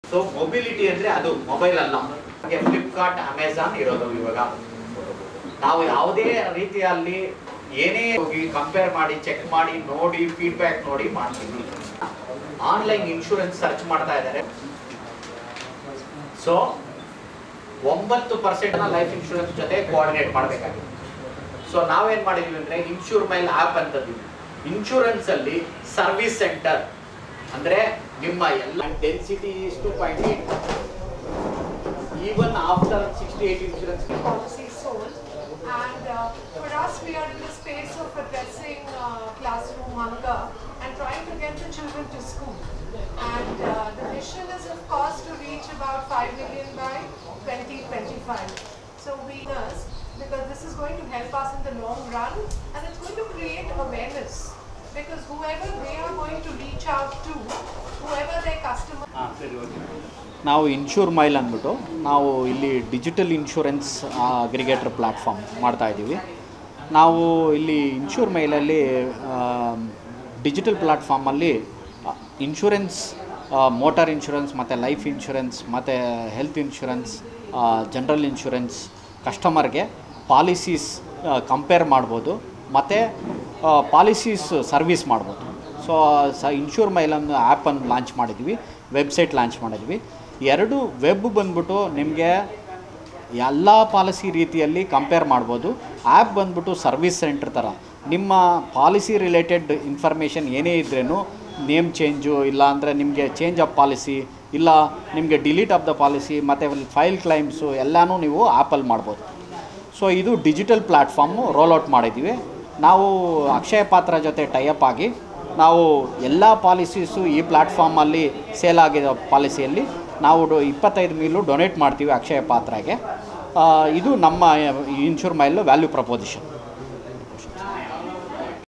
So mobility ಅಂದ್ರೆ ಅದು mobile ಅಲ್ಲ ಫ್ಲಿಪ್ಕಾರ್ಟ್ ಅಮೆಝಾನ್ ಇರೋದು ಇವಾಗ ನಾವು ಯಾವುದೇ ರೀತಿಯಲ್ಲಿ ಏನೇ ಹೋಗಿ ಕಂಪೇರ್ ಮಾಡಿ ಚೆಕ್ ಮಾಡಿ ನೋಡಿ ಫೀಡ್ಬ್ಯಾಕ್ ನೋಡಿ ಮಾಡ್ತೀವಿ ಆನ್ಲೈನ್ ಇನ್ಶೂರೆನ್ಸ್ ಸರ್ಚ್ ಮಾಡ್ತಾ ಇದ್ದಾರೆ ಸೊ ಒಂಬತ್ತು ಪರ್ಸೆಂಟ್ ಲೈಫ್ ಇನ್ಶೂರೆನ್ಸ್ ಜೊತೆ ಕೋಆರ್ಡಿನೇಟ್ ಮಾಡಬೇಕಾಗಿದೆ ಸೊ ನಾವೇನ್ ಮಾಡಿದ್ವಿ ಅಂದ್ರೆ ಇನ್ಶೂರ್ ಮೈಲ್ ಆಪ್ ಅಂತದ್ವಿ ಇನ್ಶೂರೆನ್ಸ್ ಅಲ್ಲಿ ಸರ್ವಿಸ್ ಸೆಂಟರ್ ಅಂದ್ರೆ ನಿಮ್ಮ ಎಲ್ಲ density is two point eight even after sixty eight insurance policy sold. And uh, for us, we are in the space of addressing uh, classroom hunger and trying to get the children to school. And uh, the mission is, of course, to reach about 5 million by 2025. So we nurse because this is going to help us in the long run and it's going to create awareness because whoever they are going to reach out to, whoever their customer ನಾವು Insure Mile ಅಂದ್ಬಿಟ್ಟು ನಾವು ಇಲ್ಲಿ digital insurance aggregator platform ಮಾಡ್ತಾ ಇದ್ದೀವಿ ನಾವು ಇಲ್ಲಿ Insure ಮೈಲಲ್ಲಿ digital ಪ್ಲ್ಯಾಟ್ಫಾರ್ಮಲ್ಲಿ ಇನ್ಶೂರೆನ್ಸ್ ಮೋಟಾರ್ ಇನ್ಶೂರೆನ್ಸ್ ಮತ್ತು ಲೈಫ್ ಇನ್ಶೂರೆನ್ಸ್ ಮತ್ತು ಹೆಲ್ತ್ ಇನ್ಶೂರೆನ್ಸ್ ಜನರಲ್ ಇನ್ಶೂರೆನ್ಸ್ ಕಸ್ಟಮರ್ಗೆ ಪಾಲಿಸೀಸ್ ಕಂಪೇರ್ ಮಾಡ್ಬೋದು ಮತ್ತು ಪಾಲಿಸೀಸ್ ಸರ್ವಿಸ್ ಮಾಡ್ಬೋದು ಸೊ ಸ ಇನ್ಶೂರ್ ಮೈಲ್ ಅನ್ನೋ ಆ್ಯಪನ್ನು ಲಾಂಚ್ ಮಾಡಿದ್ವಿ ವೆಬ್ಸೈಟ್ ಲಾಂಚ್ ಮಾಡಿದ್ವಿ ಎರಡು ವೆಬ್ ಬಂದ್ಬಿಟ್ಟು ನಿಮಗೆ ಎಲ್ಲ ಪಾಲಿಸಿ ರೀತಿಯಲ್ಲಿ ಕಂಪೇರ್ ಮಾಡ್ಬೋದು ಆ್ಯಪ್ ಬಂದ್ಬಿಟ್ಟು ಸರ್ವಿಸ್ ಸೆಂಟರ್ ಥರ ನಿಮ್ಮ ಪಾಲಿಸಿ ರಿಲೇಟೆಡ್ ಇನ್ಫಾರ್ಮೇಷನ್ ಏನೇ ಇದ್ರೂ ನೇಮ್ ಚೇಂಜು ಇಲ್ಲ ಅಂದರೆ ನಿಮಗೆ ಚೇಂಜ್ ಆಫ್ ಪಾಲಿಸಿ ಇಲ್ಲ ನಿಮಗೆ ಡಿಲೀಟ್ ಆಫ್ ದ ಪಾಲಿಸಿ ಮತ್ತು ಫೈಲ್ ಕ್ಲೈಮ್ಸು ಎಲ್ಲನೂ ನೀವು ಆ್ಯಪಲ್ಲಿ ಮಾಡ್ಬೋದು ಸೊ ಇದು ಡಿಜಿಟಲ್ ಪ್ಲ್ಯಾಟ್ಫಾರ್ಮು ರೋಲ್ಔಟ್ ಮಾಡಿದ್ದೀವಿ ನಾವು ಅಕ್ಷಯ ಪಾತ್ರ ಜೊತೆ ಟೈಅಪ್ ಆಗಿ ನಾವು ಎಲ್ಲ ಪಾಲಿಸೀಸು ಈ ಪ್ಲ್ಯಾಟ್ಫಾರ್ಮಲ್ಲಿ ಸೇಲ್ ಆಗಿರೋ ಪಾಲಿಸಿಯಲ್ಲಿ ನಾವು ಡೊ ಇಪ್ಪತ್ತೈದು ಮೀಲು ಡೊನೇಟ್ ಮಾಡ್ತೀವಿ ಅಕ್ಷಯ ಪಾತ್ರಗೆ ಆ, ಇದು ನಮ್ಮ ಇನ್ಶೂರ್ ಮೈಲು ವ್ಯಾಲ್ಯೂ ಪ್ರಪೋಸಿಷನ್